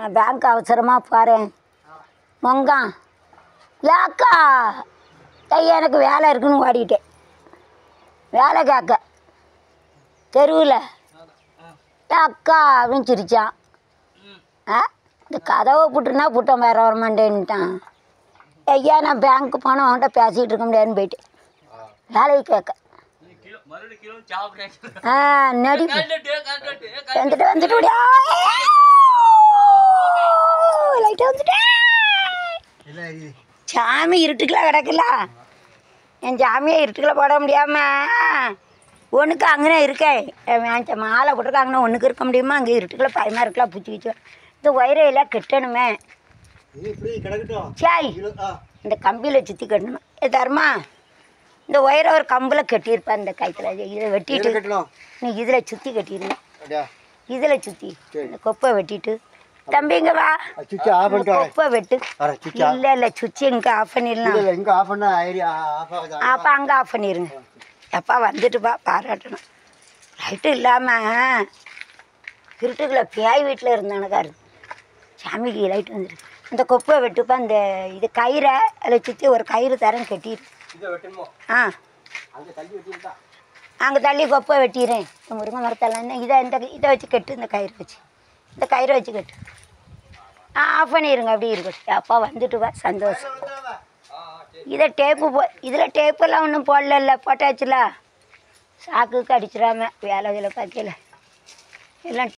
நான் பேங்க் அவசரமாக போகிறேன் மொங்கான் ஏக்கா ஐயா எனக்கு வேலை இருக்குன்னு ஓடிட்டேன் வேலை கேட்க தெருவில் அக்கா அப்படின்னு சிரிச்சான் ஆ இந்த கதவை புட்டுனா புட்டம் வேற வர மாட்டேன்ட்டான் ஐயா நான் பேங்க்கு போனால் அவன்கிட்ட பேசிகிட்டு இருக்க முடியாதுன்னு போயிட்டேன் வேலையை கேட்க கிலோ மறுபடியும் கிலோ சாப்பிட்றேன் ஆ நடிப்பு வந்துட்டு வந்துட்டு ஓடியா லைட்டாக வந்துட்டேன் சாமி இருட்டுக்குள்ள கிடக்குல என் சாமியை இருட்டுக்குள்ள போட முடியாம ஒன்றுக்கு அங்கனே இருக்கேன் என் ச- மாலை போட்டிருக்காங்கன்னு ஒன்றுக்கு இருக்க முடியுமா அங்கே இருட்டுக்குள்ள பயமாக இருக்கலாம் பூச்சி வச்சு இந்த ஒயரையெல்லாம் கட்டணுமே சாய் இந்த கம்பியில் சுற்றி கட்டணுமா ஏ தர்மா இந்த ஒயரை ஒரு கம்பில் கட்டியிருப்பேன் இந்த கயிற்றுல இதை வெட்டிட்டு நீ இதில் சுற்றி கட்டிடுங்க இதில் சுற்றி இந்த கொப்பை வெட்டிட்டு தம்பி இங்க வா சுவிட்ச் ஆஃப் பண்ணிட்டு வரேன் கொப்பை வெட்டு வரேன் சுவிட்ச் இல்லை இல்லை சுவிட்ச் இங்கே ஆஃப் பண்ணிடலாம் இல்லை இங்கே ஆஃப் பண்ண ஐடியா ஆஃப் ஆகுது அப்போ அங்கே ஆஃப் பண்ணிடுங்க எப்பா வந்துட்டுப்பா பாராட்டணும் லைட்டு இல்லாமல் இருட்டுக்குள்ள பேய் வீட்டில் இருந்தானுக்காரு சாமிக்கு லைட் வந்துருக்கு இந்த கொப்பை வெட்டுப்பா இந்த இது கயிறை அதில் சுற்றி ஒரு கயிறு தரேன் கட்டிடு இதை வெட்டணுமோ ஆ அங்கே தள்ளி வெட்டியிருக்கா அங்கே தள்ளி கொப்பை வெட்டிடுறேன் இந்த முருங்கை மரத்தெல்லாம் இதை இந்த இதை வச்சு கட்டு இந்த கயிறு வச்சு இந்த கயிறை வச்சு கட்டு ஆ ஆஃப் பண்ணிடுங்க அப்படி இருக்கட்டும் அப்பா வந்துட்டு வா சந்தோஷம் இதை டேப்பு போ இதில் டேப்பெல்லாம் ஒன்றும் போடல போட்டாச்சுல சாக்குக்கு அடிச்சிடாம வேலை வேலை பார்க்கல எல்லாம்